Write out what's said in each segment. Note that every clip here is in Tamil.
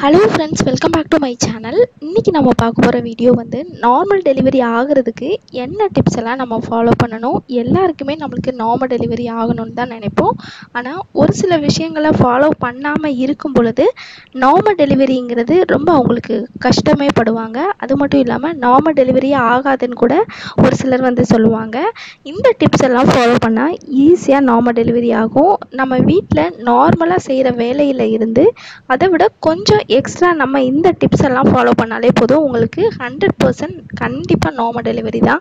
hello friends welcome back to my channel இன்றைக்கி நம்ம பார்க்க போகிற வீடியோ வந்து நார்மல் டெலிவரி ஆகிறதுக்கு என்ன டிப்ஸ் எல்லாம் நம்ம ஃபாலோ பண்ணணும் எல்லாருக்குமே நம்மளுக்கு நார்மல் டெலிவரி ஆகணும்னு தான் நினைப்போம் ஆனால் ஒரு சில விஷயங்களை ஃபாலோ பண்ணாமல் இருக்கும் பொழுது நார்மல் டெலிவரிங்கிறது ரொம்ப அவங்களுக்கு கஷ்டமே படுவாங்க அது மட்டும் இல்லாமல் நார்மல் டெலிவரியே ஆகாதுன்னு கூட ஒரு சிலர் வந்து சொல்லுவாங்க இந்த டிப்ஸ் எல்லாம் ஃபாலோ பண்ணால் ஈஸியாக நார்மல் டெலிவரி ஆகும் நம்ம வீட்டில் நார்மலாக செய்கிற வேலையில் இருந்து அதை விட கொஞ்சம் எக்ஸ்ட்ரா நம்ம இந்த டிப்ஸ் எல்லாம் ஃபாலோ பண்ணாலே போதும் உங்களுக்கு ஹண்ட்ரட் பர்சன்ட் கண்டிப்பாக நார்மல் டெலிவரி தான்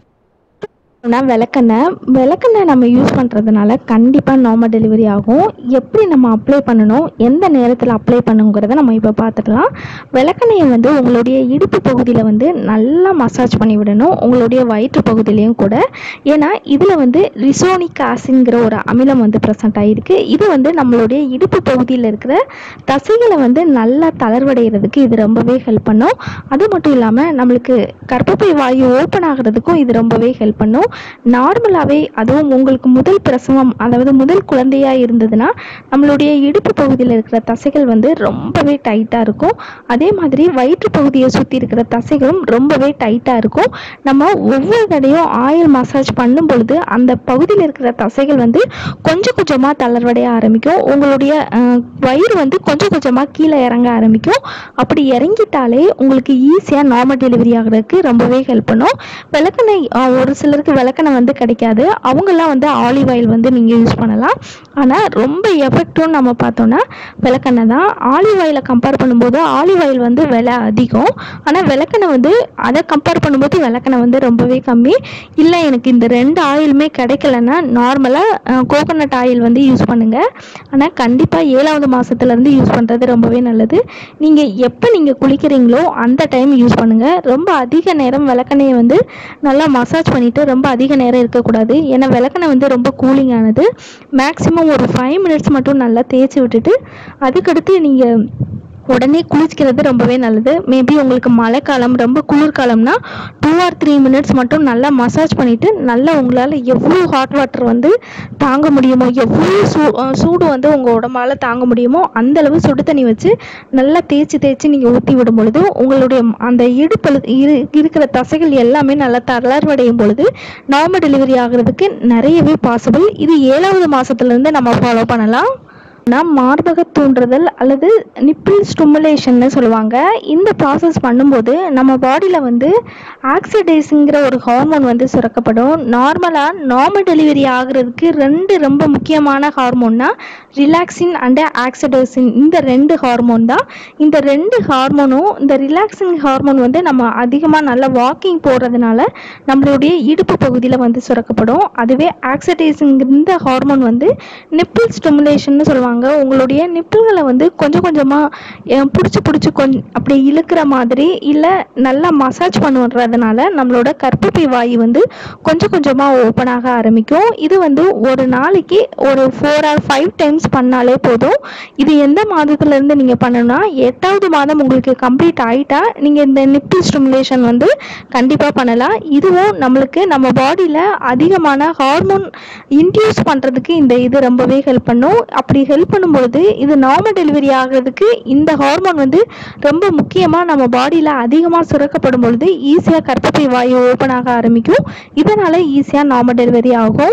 ஆனால் விளக்கெண்ணெய் விளக்கெண்ணெய் நம்ம யூஸ் பண்ணுறதுனால கண்டிப்பாக நார்மல் டெலிவரி ஆகும் எப்படி நம்ம அப்ளை பண்ணணும் எந்த நேரத்தில் அப்ளை பண்ணுங்கிறத நம்ம இப்போ பார்த்துக்கலாம் விளக்கெண்ணெயை வந்து உங்களுடைய இடுப்பு பகுதியில் வந்து நல்லா மசாஜ் பண்ணி விடணும் உங்களுடைய வயிற்று பகுதியிலையும் கூட ஏன்னா இதில் வந்து ரிசோனிக் ஆசிட்ங்கிற ஒரு அமிலம் வந்து ப்ரெசென்ட் ஆகிருக்கு இது வந்து நம்மளுடைய இடுப்பு பகுதியில் இருக்கிற தசைகளை வந்து நல்லா தளர்வடைகிறதுக்கு இது ரொம்பவே ஹெல்ப் பண்ணும் அது மட்டும் இல்லாமல் நம்மளுக்கு கர்ப்பப்பை வாயு ஓப்பன் ஆகிறதுக்கும் இது ரொம்பவே ஹெல்ப் பண்ணும் நார்மலாகவே அதுவும் உங்களுக்கு முதல் பிரசவம் அதாவது முதல் குழந்தையாக இருந்ததுன்னா நம்மளுடைய இடுப்பு பகுதியில் இருக்கிற தசைகள் வந்து ரொம்பவே டைட்டாக இருக்கும் அதே மாதிரி வயிற்று பகுதியை சுற்றி இருக்கிற தசைகளும் ரொம்பவே டைட்டாக இருக்கும் நம்ம ஒவ்வொரு தடையும் ஆயில் மசாஜ் பண்ணும் பொழுது அந்த பகுதியில் இருக்கிற தசைகள் வந்து கொஞ்சம் கொஞ்சமாக தளர்வடைய ஆரம்பிக்கும் உங்களுடைய அஹ், வயிறு வந்து கொஞ்சம் கொஞ்சமாக கீழே இறங்க ஆரம்பிக்கும் அப்படி இறங்கிட்டாலே உங்களுக்கு ஈஸியாக நார்மல் டெலிவரி ஆகிறதுக்கு ரொம்பவே ஹெல்ப் பண்ணும் விளக்கெண்ணெய் அஹ், ஒரு சிலருக்கு விளக்கெண்ணெய் வந்து கிடைக்காது அவங்கெல்லாம் வந்து ஆலிவ் ஆயில் வந்து நீங்கள் யூஸ் பண்ணலாம் ஆனால் ரொம்ப எஃபெக்டிவ்னு நம்ம பார்த்தோன்னா விளக்கெண்ணெய் தான் ஆலிவ் ஆயிலை கம்பேர் பண்ணும்போது ஆலிவ் ஆயில் வந்து விலை அதிகம் ஆனால் விளக்கெண்ணெய் வந்து அதை கம்பேர் பண்ணும்போது விளக்கெண்ணெய் வந்து ரொம்பவே கம்மி இல்லை எனக்கு இந்த ரெண்டு ஆயிலுமே கிடைக்கலன்னா நார்மலாக கோகோனட் ஆயில் வந்து யூஸ் பண்ணுங்கள் ஆனால் கண்டிப்பாக ஏழாவது மாதத்துலேருந்து யூஸ் பண்ணுறது ரொம்பவே நல்லது நீங்கள் எப்போ நீங்கள் குளிக்கிறீங்களோ அந்த டைம் யூஸ் பண்ணுங்கள் ரொம்ப அதிக நேரம் விளக்கெண்ணெயை வந்து நல்லா மசாஜ் பண்ணிவிட்டு ரொம்ப அதிக நேரம் இருக்கக்கூடாது ஏன்னா விளக்கெண்ணெய் வந்து ரொம்ப கூலிங் ஆனது மேக்ஸிமம் ஒரு ஃபைவ் மினிட்ஸ் மட்டும் நல்லா தேய்ச்சி விட்டுட்டு அதுக்கடுத்து நீங்கள் உடனே குளிக்கிறது ரொம்பவே நல்லது மேபி உங்களுக்கு மழைக்காலம் ரொம்ப குளிர்காலம்னா டூ ஆர் த்ரீ மினிட்ஸ் மட்டும் நல்லா மசாஜ் பண்ணிவிட்டு நல்லா உங்களால் எவ்வளோ ஹாட் வாட்டர் வந்து தாங்க முடியுமோ எவ்வளோ சூ அஹ் சூடு வந்து உங்கள் உடம்பால் தாங்க முடியுமோ அந்த அளவு சுடு தண்ணி வச்சு நல்லா தேய்ச்சி தேய்ச்சி நீங்கள் ஊற்றி விடும் பொழுது உங்களுடைய அந்த இடுப்பில் இரு இருக்கிற தசைகள் எல்லாமே நல்லா தளர்வடையும் பொழுது நார்மல் டெலிவரி ஆகிறதுக்கு நிறையவே பாசிபிள் இது ஏழாவது மாதத்துலேருந்து நம்ம ஃபாலோ பண்ணலாம் நான் மார்பக தூண்டுதல் அல்லது நிப்பிள் ஸ்டிமுலேஷன்னு சொல்லுவாங்க இந்த ப்ராசஸ் பண்ணும்போது நம்ம பாடியில் வந்து ஆக்சிடைஸுங்கிற ஒரு ஹார்மோன் வந்து சுரக்கப்படும் நார்மலாக நார்மல் டெலிவரி ஆகுறதுக்கு ரெண்டு ரொம்ப முக்கியமான ஹார்மோன்னா ரிலாக்ஸின் அண்ட் ஆக்சிடைசின் இந்த ரெண்டு ஹார்மோன் தான் இந்த ரெண்டு ஹார்மோனும் இந்த ரிலாக்ஸிங் ஹார்மோன் வந்து நம்ம அதிகமாக நல்லா வாக்கிங் போகிறதுனால நம்மளுடைய இடுப்பு பகுதியில் வந்து சுரக்கப்படும் அதுவே ஆக்சிடைசிங் இந்த ஹார்மோன் வந்து நிப்பிள் ஸ்டிமுலேஷன் சொல்லுவாங்க உங்களுடைய நிப்பிள்களை வந்து கொஞ்சம் கொஞ்சமாக பிடிச்சி பிடிச்சி கொஞ்சம் அப்படி இழுக்கிற மாதிரி இல்லை நல்லா மசாஜ் பண்ணுறதுனால நம்மளோட கர்ப்பப்பை வாயு வந்து கொஞ்சம் கொஞ்சமாக ஓப்பன் ஆக ஆரம்பிக்கும் இது வந்து ஒரு நாளைக்கு ஒரு ஃபோர் ஆர் ஃபைவ் டைம்ஸ் பண்ணாலே போதும் இது எந்த மாதத்துலேருந்து நீங்கள் பண்ணணும்னா எட்டாவது மாதம் உங்களுக்கு கம்ப்ளீட் ஆகிட்டா நீங்கள் இந்த நிப்பிள் ஸ்டிமுலேஷன் வந்து கண்டிப்பாக பண்ணலாம் இதுவும் நம்மளுக்கு நம்ம பாடியில் அதிகமான ஹார்மோன் இன்டியூஸ் பண்ணுறதுக்கு இந்த இது ரொம்பவே ஹெல்ப் பண்ணும் அப்படி ஹெல்ப் பண்ணும்பொழுது இது நார்மல் டெலிவரி ஆகிறதுக்கு இந்த ஹார்மோன் வந்து ரொம்ப முக்கியமாக நம்ம பாடியில் அதிகமாக சுரக்கப்படும் பொழுது ஈஸியாக கர்ப்பப்பை வாயு ஓப்பன் ஆக ஆரம்பிக்கும் இதனால் ஈஸியாக நார்மல் டெலிவரி ஆகும்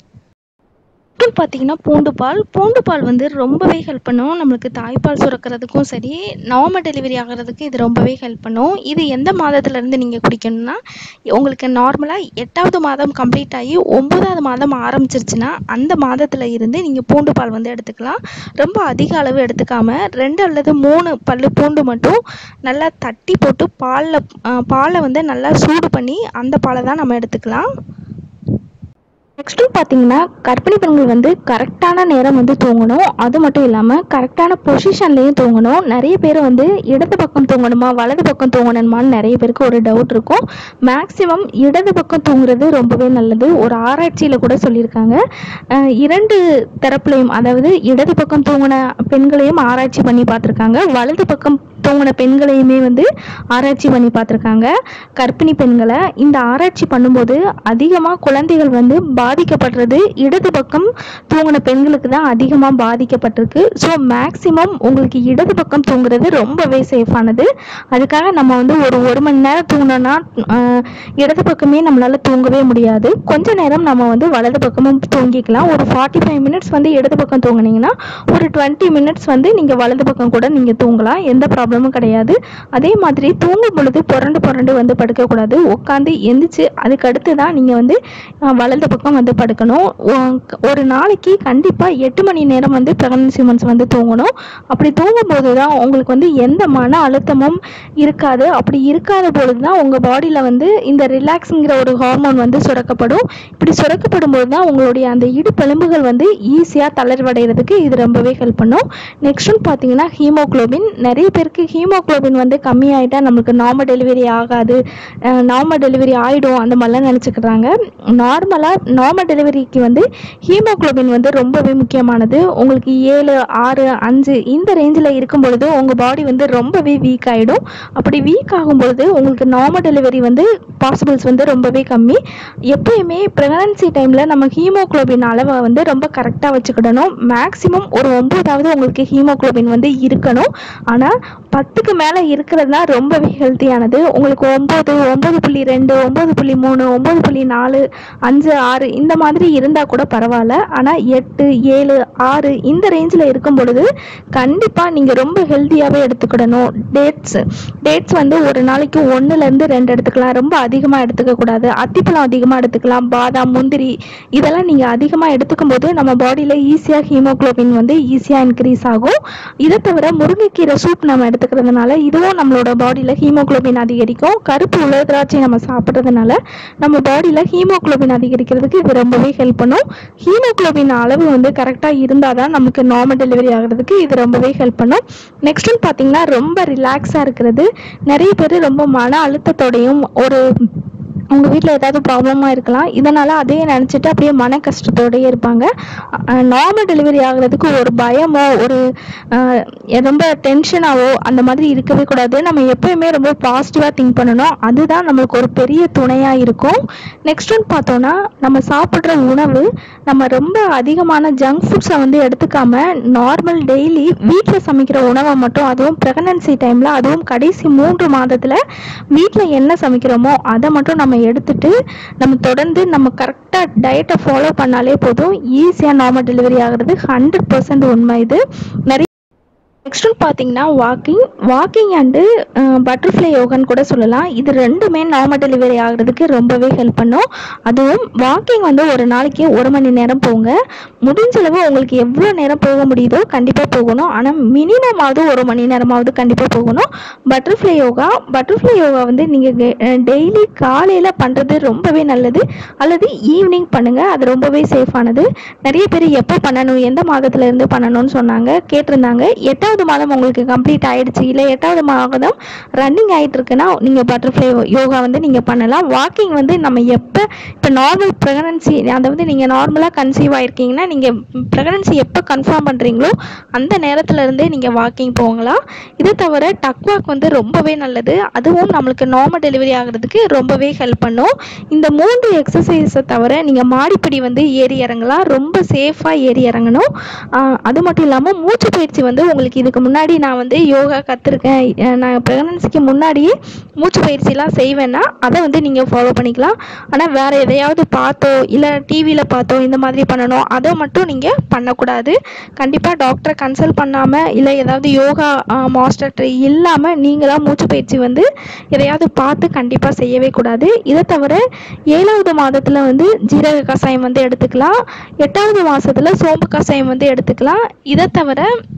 அப்புறம் பார்த்தீங்கன்னா பூண்டு பால் பூண்டு பால் வந்து ரொம்பவே ஹெல்ப் பண்ணும் நம்மளுக்கு தாய்ப்பால் சுரக்கிறதுக்கும் சரி நார்மல் டெலிவரி ஆகிறதுக்கு இது ரொம்பவே ஹெல்ப் பண்ணும் இது எந்த மாதத்துலேருந்து நீங்கள் குடிக்கணும்னா உங்களுக்கு நார்மலாக எட்டாவது மாதம் கம்ப்ளீட் ஆகி ஒம்பதாவது மாதம் ஆரம்பிச்சிருச்சுன்னா அந்த மாதத்தில் இருந்து நீங்கள் பூண்டு பால் வந்து எடுத்துக்கலாம் ரொம்ப அதிக அளவு எடுத்துக்காம ரெண்டு அல்லது மூணு பல்லு பூண்டு மட்டும் நல்லா தட்டி போட்டு பாலில் பாலை வந்து நல்லா சூடு பண்ணி அந்த பாலை தான் நம்ம எடுத்துக்கலாம் நெக்ஸ்ட்டு பார்த்தீங்கன்னா கர்ப்பிணி பெண்கள் வந்து கரெக்டான நேரம் வந்து தூங்கணும் அது மட்டும் இல்லாமல் கரெக்டான பொசிஷன்லேயும் தூங்கணும் நிறைய பேர் வந்து இடது பக்கம் தூங்கணுமா வலது பக்கம் தூங்கணுமான்னு நிறைய பேருக்கு ஒரு டவுட் இருக்கும் மேக்ஸிமம் இடது பக்கம் தூங்குறது ரொம்பவே நல்லது ஒரு ஆராய்ச்சியில் கூட சொல்லியிருக்காங்க அஹ் இரண்டு தரப்புலையும் அதாவது இடது பக்கம் தூங்கின பெண்களையும் ஆராய்ச்சி பண்ணி பார்த்துருக்காங்க வலது பக்கம் தூங்கின பெண்களையுமே வந்து ஆராய்ச்சி பண்ணி பார்த்துருக்காங்க கர்ப்பிணி பெண்களை இந்த ஆராய்ச்சி பண்ணும்போது அதிகமாக குழந்தைகள் வந்து பாதிக்கப்படுறது இடது பக்கம் தூங்கின பெண்களுக்கு தான் அதிகமாக பாதிக்கப்பட்டிருக்கு ஸோ மேக்ஸிமம் உங்களுக்கு இடது பக்கம் தூங்குறது ரொம்பவே சேஃபானது அதுக்காக நம்ம வந்து ஒரு ஒரு மணி நேரம் தூங்கினோன்னா இடது பக்கமே நம்மளால தூங்கவே முடியாது கொஞ்ச நேரம் நம்ம வந்து வலது பக்கமும் தூங்கிக்கலாம் ஒரு ஃபார்ட்டி ஃபைவ் மினிட்ஸ் வந்து இடது பக்கம் தூங்குனீங்கன்னா ஒரு டுவெண்ட்டி மினிட்ஸ் வந்து நீங்கள் வலது பக்கம் கூட நீங்கள் தூங்கலாம் எந்த ப்ராப்ளமும் கிடையாது அதே மாதிரி தூங்கும் பொழுது புரண்டு புரண்டு வந்து படுக்கக்கூடாது உட்காந்து எந்திரிச்சு அதுக்கு அடுத்து தான் நீங்கள் வந்து அஹ், வலது பக்கம் வந்து படுக்கணும் ஒ- ஒரு நாளைக்கு கண்டிப்பாக எட்டு மணி நேரம் வந்து ப்ரெக்னன்சி மந்த்ஸ் வந்து தூங்கணும் அப்படி தூங்கும்போது தான் உங்களுக்கு வந்து எந்த மன அழுத்தமும் இருக்காது அப்படி இருக்காத பொழுது தான் உங்கள் பாடியில் வந்து இந்த ரிலாக்ஸுங்கிற ஒரு ஹார்மோன் வந்து சுரக்கப்படும் இப்படி சுரக்கப்படும் போது தான் உங்களுடைய அந்த இடுப்பெலும்புகள் வந்து ஈஸியாக தளர்வடைகிறதுக்கு இது ரொம்பவே ஹெல்ப் பண்ணும் நெக்ஸ்ட் ஒன் பார்த்தீங்கன்னா ஹீமோக்ளோபின் நிறைய பேருக்கு ஹீமோக்ளோபின் வந்து கம்மியாயிட்டா நமக்கு நார்மல் டெலிவரி ஆகாது நார்மல் டெலிவரி ஆகிடும் அந்த மாதிரிலாம் நினச்சிக்கிறாங்க நார்மலாக நார்மல் டெலிவரிக்கு வந்து ஹீமோக்ளோபின் வந்து ரொம்பவே முக்கியமானது உங்களுக்கு ஏழு ஆறு அஞ்சு இந்த ரேஞ்சில் இருக்கும் பொழுது உங்கள் பாடி வந்து ரொம்பவே வீக் ஆகிடும் அப்படி வீக் ஆகும் பொழுது உங்களுக்கு நார்மல் டெலிவரி வந்து பாசிபிள்ஸ் வந்து ரொம்பவே கம்மி எப்பயுமே ப்ரெக்னன்சி டைமில் நம்ம ஹீமோக்ளோபின் அளவை வந்து ரொம்ப கரெக்டாக வச்சுக்கிடணும் மேக்ஸிமம் ஒரு ஒம்போதாவது உங்களுக்கு ஹீமோக்ளோபின் வந்து இருக்கணும் ஆனால் பத்துக்கு மேலே இருக்கிறது தான் ரொம்பவே ஹெல்த்தியானது உங்களுக்கு ஒம்பது ஒம்பது புள்ளி ரெண்டு ஒம்பது புள்ளி மூணு ஒம்பது புள்ளி நாலு அஞ்சு ஆறு இந்த மாதிரி இருந்தால் கூட பரவாயில்ல ஆனால் எட்டு ஏழு ஆறு இந்த ரேஞ்சில் இருக்கும் பொழுது கண்டிப்பாக நீங்கள் ரொம்ப ஹெல்த்தியாகவே எடுத்துக்கிடணும் டேட்ஸ் டேட்ஸ் வந்து ஒரு நாளைக்கு ஒன்றுலேருந்து ரெண்டு எடுத்துக்கலாம் ரொம்ப அதிகமாக எடுத்துக்க கூடாது அத்திப்பழம் அதிகமாக எடுத்துக்கலாம் பாதாம் முந்திரி இதெல்லாம் நீங்கள் அதிகமாக எடுத்துக்கும் போது நம்ம பாடியில் ஈஸியாக ஹீமோக்ளோபின் வந்து ஈஸியாக இன்க்ரீஸ் ஆகும் இதை தவிர முருங்கைக்கீரை சூப் நம்ம எடுத்துக்கிறதுனால இதுவும் நம்மளோட பாடியில் ஹீமோக்ளோபின் அதிகரிக்கும் கருப்பு உலர் திராட்சை நம்ம சாப்பிட்றதுனால நம்ம பாடியில் ஹீமோக்ளோபின் அதிகரிக்கிறதுக்கு இது ரொம்பவே ஹெல்ப் பண்ணும் ஹீமோக்ளோபின் அளவு வந்து கரெக்டாக இருந்தால் தான் நமக்கு நார்மல் டெலிவரி ஆகிறதுக்கு இது ரொம்பவே ஹெல்ப் பண்ணும் நெக்ஸ்ட் ஒன் பார்த்தீங்கன்னா ரொம்ப ரிலாக்ஸாக இருக்கிறது நிறைய பேர் ரொம்ப மன அழுத்தத்தோடையும் ஒரு உங்கள் வீட்டில் ஏதாவது ப்ராப்ளமாக இருக்கலாம் இதனால் அதையே நினச்சிட்டு அப்படியே மன கஷ்டத்தோடயே இருப்பாங்க நார்மல் டெலிவரி ஆகுறதுக்கு ஒரு பயமோ ஒரு அஹ், ரொம்ப டென்ஷனாவோ அந்த மாதிரி இருக்கவே கூடாது நம்ம எப்பயுமே ரொம்ப பாசிட்டிவாக திங்க் பண்ணணும் அதுதான் நம்மளுக்கு ஒரு பெரிய துணையாக இருக்கும் நெக்ஸ்ட் ஒன் பார்த்தோன்னா நம்ம சாப்பிட்ற உணவு நம்ம ரொம்ப அதிகமான ஜங்க் ஃபுட்ஸை வந்து எடுத்துக்காம நார்மல் டெய்லி வீட்டில் சமைக்கிற உணவை மட்டும் அதுவும் ப்ரெக்னன்சி டைமில் அதுவும் கடைசி மூன்று மாதத்தில் வீட்டில் என்ன சமைக்கிறோமோ அதை மட்டும் நம்ம எடுத்துட்டு நம்ம தொடர்ந்து நம்ம கரெக்டாக டயட்டை ஃபாலோ பண்ணாலே போதும் ஈஸியாக நார்மல் டெலிவரி ஆகிறது ஹண்ட்ரட் பர்சன்ட் உண்மை இது நிறைய நெக்ஸ்ட் பார்த்தீங்கன்னா வாக்கிங் வாக்கிங் அண்டு பட்டர்ஃப்ளை யோகான்னு கூட சொல்லலாம் இது ரெண்டுமே நார்மல் டெலிவரி ஆகிறதுக்கு ரொம்பவே ஹெல்ப் பண்ணும் அதுவும் வாக்கிங் வந்து ஒரு நாளைக்கு ஒரு மணி நேரம் போங்க முடிஞ்ச அளவு உங்களுக்கு எவ்வளோ நேரம் போக முடியுதோ கண்டிப்பாக போகணும் ஆனால் மினிமமாவது ஒரு மணி நேரமாவது கண்டிப்பாக போகணும் பட்டர்ஃப்ளை யோகா பட்டர்ஃப்ளை யோகா வந்து நீங்கள் டெய்லி காலையில் பண்ணுறது ரொம்பவே நல்லது அல்லது ஈவினிங் பண்ணுங்கள் அது ரொம்பவே சேஃபானது நிறைய பேர் எப்போ பண்ணணும் எந்த மாதத்துல இருந்து பண்ணணும்னு சொன்னாங்க கேட்டிருந்தாங்க எட்டாவது மாதம் உங்களுக்கு கம்ப்ளீட் ஆயிடுச்சு இல்லை எட்டாவது மாதம் ரன்னிங் ஆயிட்டு இருக்குன்னா நீங்கள் பட்டர்ஃப்ளை யோகா வந்து நீங்கள் பண்ணலாம் வாக்கிங் வந்து நம்ம எப்போ இப்போ நார்மல் ப்ரெக்னன்சி அதாவது நீங்கள் நார்மலாக கன்சீவ் ஆயிருக்கீங்கன்னா நீங்கள் ப்ரெக்னன்சி எப்போ கன்ஃபார்ம் பண்ணுறீங்களோ அந்த நேரத்துல இருந்தே நீங்கள் வாக்கிங் போகலாம் இதை தவிர டக் வாக் வந்து ரொம்பவே நல்லது அதுவும் நம்மளுக்கு நார்மல் டெலிவரி ஆகிறதுக்கு ரொம்பவே ஹெல்ப் பண்ணும் இந்த மூன்று எக்ஸசைஸை தவிர நீங்கள் மாடிப்படி வந்து ஏறி இறங்கலாம் ரொம்ப சேஃபாக ஏறி இறங்கணும் ஆஹ் அது மட்டும் இல்லாமல் மூச்சு பயிற்சி வந்து உங்களுக்கு இதுக்கு முன்னாடி நான் வந்து யோகா கற்றுருக்கேன் நான் ப்ரெக்னன்சிக்கு முன்னாடியே மூச்சு பயிற்சிலாம் செய்வேன்னா அதை வந்து நீங்கள் ஃபாலோ பண்ணிக்கலாம் ஆனால் வேறு எதையாவது பார்த்தோ இல்லை டிவியில் பார்த்தோ இந்த மாதிரி பண்ணணும் அதை மட்டும் நீங்கள் பண்ணக்கூடாது கண்டிப்பாக டாக்டரை கன்சல்ட் பண்ணாமல் இல்லை ஏதாவது யோகா மாஸ்டர் இல்லாமல் நீங்களாக மூச்சு பயிற்சி வந்து எதையாவது பார்த்து கண்டிப்பாக செய்யவே கூடாது இதை தவிர ஏழாவது மாதத்தில் வந்து ஜீரக கஷாயம் வந்து எடுத்துக்கலாம் எட்டாவது மாதத்தில் சோம்பு கஷாயம் வந்து எடுத்துக்கலாம் இதை தவிர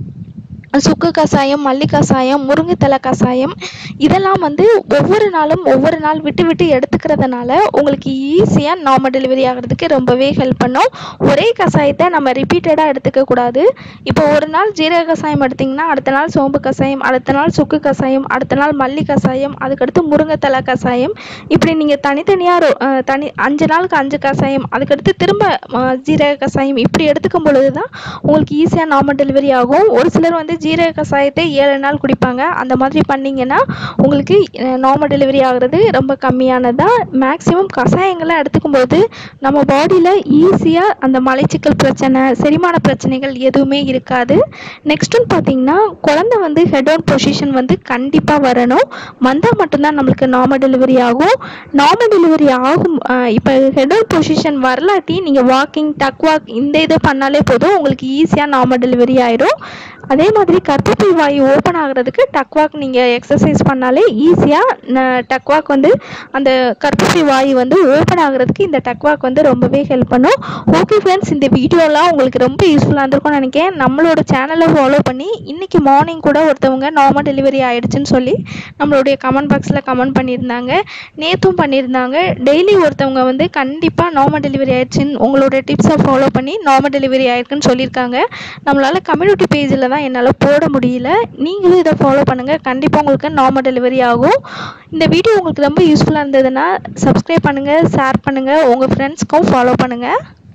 சுக்கு கஷாயம் மல்லி கஷாயம் முருங்கைத்தலை கஷாயம் இதெல்லாம் வந்து ஒவ்வொரு நாளும் ஒவ்வொரு நாள் விட்டு விட்டு எடுத்துக்கிறதுனால உங்களுக்கு ஈஸியாக நார்மல் டெலிவரி ஆகிறதுக்கு ரொம்பவே ஹெல்ப் பண்ணும் ஒரே கஷாயத்தை நம்ம ரிப்பீட்டடாக எடுத்துக்க கூடாது இப்போ ஒரு நாள் ஜீரக கஷாயம் எடுத்திங்கன்னா அடுத்த நாள் சோம்பு கஷாயம் அடுத்த நாள் சுக்கு கஷாயம் அடுத்த நாள் மல்லி கஷாயம் அதுக்கடுத்து முருங்கைத்தலை கஷாயம் இப்படி நீங்கள் தனித்தனியாக தனி அஞ்சு நாளுக்கு அஞ்சு கஷாயம் அதுக்கடுத்து திரும்ப அஹ், ஜீரக கஷாயம் இப்படி எடுத்துக்கும் பொழுது தான் உங்களுக்கு ஈஸியாக நார்மல் டெலிவரி ஆகும் ஒரு சிலர் வந்து ஜீரக கஷாயத்தை ஏழு நாள் குடிப்பாங்க அந்த மாதிரி பண்ணிங்கன்னா உங்களுக்கு நார்மல் டெலிவரி ஆகிறது ரொம்ப கம்மியானதான் மேக்ஸிமம் கஷாயங்களை எடுத்துக்கும் போது நம்ம பாடியில் ஈஸியாக அந்த மலைச்சிக்கல் பிரச்சனை செரிமான பிரச்சனைகள் எதுவுமே இருக்காது நெக்ஸ்ட்டுன்னு பார்த்தீங்கன்னா குழந்தை வந்து ஹெட் ஆன் பொசிஷன் வந்து கண்டிப்பாக வரணும் வந்தால் மட்டும்தான் நம்மளுக்கு நார்மல் டெலிவரி ஆகும் நார்மல் டெலிவரி ஆகும் இப்போ ஹெட் ஆன் பொசிஷன் வரலாட்டி நீங்கள் வாக்கிங் டக் வாக் இந்த இது பண்ணாலே போதும் உங்களுக்கு ஈஸியாக நார்மல் டெலிவரி ஆயிடும் அதே மாதிரி கர்ப்பப்பை வாயு ஓப்பன் ஆகுறதுக்கு டக் வாக் நீங்கள் எக்ஸசைஸ் பண்ணாலே ஈஸியாக டக் வாக் வந்து அந்த கர்ப்பப்பை வாயு வந்து ஓப்பன் ஆகுறதுக்கு இந்த டக் வாக் வந்து ரொம்பவே ஹெல்ப் பண்ணும் ஓகே ஃப்ரெண்ட்ஸ் இந்த வீடியோலாம் உங்களுக்கு ரொம்ப யூஸ்ஃபுல்லாக இருந்திருக்கும்னு நினைக்கிறேன் நம்மளோட சேனலை ஃபாலோ பண்ணி இன்னைக்கு மார்னிங் கூட ஒருத்தவங்க நார்மல் டெலிவரி ஆயிடுச்சுன்னு சொல்லி நம்மளுடைய கமெண்ட் பாக்ஸில் கமெண்ட் பண்ணியிருந்தாங்க நேற்றும் பண்ணியிருந்தாங்க டெய்லி ஒருத்தவங்க வந்து கண்டிப்பாக நார்மல் டெலிவரி ஆயிடுச்சுன்னு உங்களோட டிப்ஸை ஃபாலோ பண்ணி நார்மல் டெலிவரி ஆயிருக்குன்னு சொல்லியிருக்காங்க நம்மளால் கம்யூனிட்டி பேஜில் தான் என்னால் போட முடியல நீங்களும் இதை ஃபாலோ பண்ணுங்கள் கண்டிப்பாக உங்களுக்கு நார்மல் டெலிவரி ஆகும் இந்த வீடியோ உங்களுக்கு ரொம்ப யூஸ்ஃபுல்லாக இருந்ததுன்னா சப்ஸ்கிரைப் பண்ணுங்கள் ஷேர் பண்ணுங்கள் உங்கள் ஃப்ரெண்ட்ஸ்க்கும் ஃபாலோ பண்ணுங்கள்